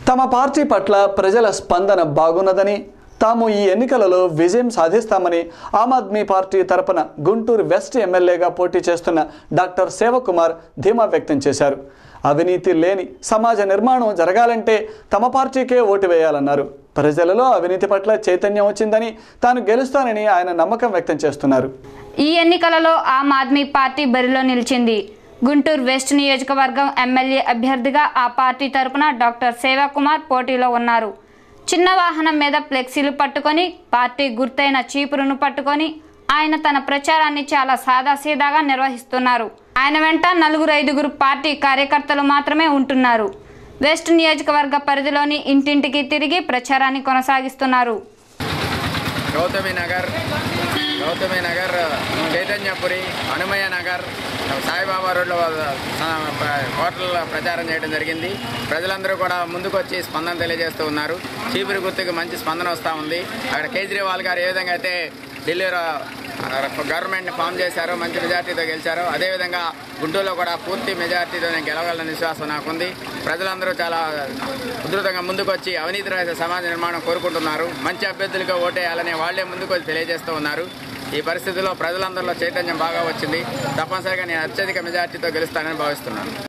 తమ పార్టీ పట్ల ప్రజల స్పందన బాగున్నదని తాము ఈ ఎన్నికలలో విజయం సాధిస్తామని ఆమ్ ఆద్మీ పార్టీ తరపున గుంటూరు వెస్ట్ ఎమ్మెల్యేగా పోటీ చేస్తున్న డాక్టర్ సేవకుమార్ ధీమా వ్యక్తం చేశారు అవినీతి లేని సమాజ నిర్మాణం జరగాలంటే తమ పార్టీకే ఓటు వేయాలన్నారు ప్రజలలో అవినీతి పట్ల చైతన్యం వచ్చిందని తాను గెలుస్తానని ఆయన నమ్మకం వ్యక్తం చేస్తున్నారు ఈ ఎన్నికలలో ఆమ్ ఆద్మీ పార్టీ బరిలో నిలిచింది గుంటూరు వెస్ట్ నియోజకవర్గం ఎమ్మెల్యే అభ్యర్థిగా ఆ పార్టీ తరపున డాక్టర్ సేవాకుమార్ పోటీలో ఉన్నారు చిన్న వాహనం మీద ఫ్లెక్సీలు పట్టుకొని పార్టీ గుర్తైన చీపురును పట్టుకొని ఆయన తన ప్రచారాన్ని చాలా సాదాసీదాగా నిర్వహిస్తున్నారు ఆయన వెంట నలుగురు ఐదుగురు పార్టీ కార్యకర్తలు మాత్రమే ఉంటున్నారు వెస్ట్ నియోజకవర్గ పరిధిలోని ఇంటింటికి తిరిగి ప్రచారాన్ని కొనసాగిస్తున్నారు గౌతమి నగర్ గౌతమి నగర్ చైతన్యపురి హనుమయ్య నగర్ సాయిబాబా రోడ్లో హోటల్ ప్రచారం చేయడం జరిగింది ప్రజలందరూ కూడా ముందుకు వచ్చి స్పందన తెలియజేస్తూ ఉన్నారు చీపురు గుర్తుకు మంచి స్పందన వస్తూ ఉంది అక్కడ కేజ్రీవాల్ గారు ఏ విధంగా అయితే ఢిల్లీలో గవర్నమెంట్ని ఫామ్ చేశారో మంచి మెజార్టీతో గెలిచారో అదేవిధంగా గుంటూరులో కూడా పూర్తి మెజార్టీతో నేను గెలవాలన్న విశ్వాసం నాకుంది ప్రజలందరూ చాలా ఉధృతంగా ముందుకొచ్చి అవినీతి రహిత సమాజ నిర్మాణం కోరుకుంటున్నారు మంచి అభ్యర్థులుగా ఓటేయాలని వాళ్లే ముందుకు వచ్చి తెలియజేస్తూ ఉన్నారు ఈ పరిస్థితిలో ప్రజలందరిలో చైతన్యం బాగా వచ్చింది తప్పనిసరిగా నేను అత్యధిక మెజార్టీతో గెలుస్తానని భావిస్తున్నాను